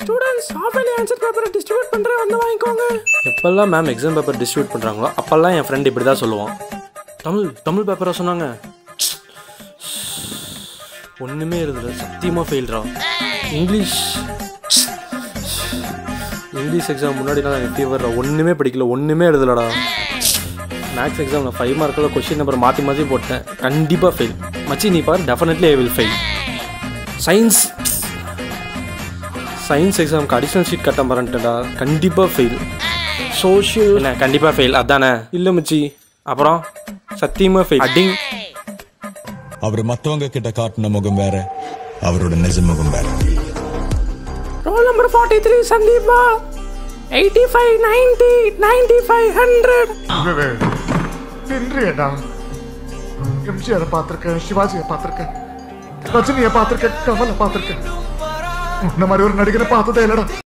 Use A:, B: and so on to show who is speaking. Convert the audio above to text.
A: students half yearly answer பேப்பரை distribute பண்ணுறேன் வந்து வாங்கிக்கோங்க
B: எப்பெல்லாம் மேம் எக்ஸாம் பேப்பர் டிஸ்ட்ரிபியூட் பண்ணுறாங்களோ அப்போல்லாம் என் ஃப்ரெண்ட் இப்படி தான் சொல்லுவான் தமிழ் தமிழ் பேப்பரை சொன்னாங்க ஒன்றுமே எழுதல சத்தியமாக ஃபெயில்ரா இங்கிலீஷ் இங்கிலீஷ் எக்ஸாம் முன்னாடி நான் ஃபீவர் ஒன்றுமே படிக்கல ஒன்றுமே எழுதலடா மேக்ஸ் எக்ஸாம் நான் ஃபைவ் மார்க்கில் கொஸ்டின் நம்பர் மாற்றி மாற்றி போட்டேன் கண்டிப்பாக ஃபெயில் மச்சி நீ பாரு definitely I will fail science science எக்ஸாமுக்கு அடிஷனல் ஷீட் கட்ட மறந்துட்டேன்டா கண்டிப்பாக ஃபெயில் சோஷியல் என்ன கண்டிப்பாக ஃபெயில் அதானே இல்லை மச்சி அப்புறம் சத்தியமாக ஃபெயில் அடிங்
C: அவர் மத்தவங்க கிட்ட காட்டின முகம் வேற அவரோட நிஜ முகம் வேற
A: ரோல் நம்பர் ஃபார்ட்டி த்ரீ சந்தீபா eighty five ninety ninety five hundred
D: நின்றியடா எம்ஜிஆரை பார்த்திருக்கேன் சிவாஜியை பார்த்திருக்கேன் ரஜினியை பார்த்திருக்கேன் கமலை பார்த்திருக்கேன் உன்ன மாதிரி ஒரு நடிகரை பார்த்ததே இல்லடா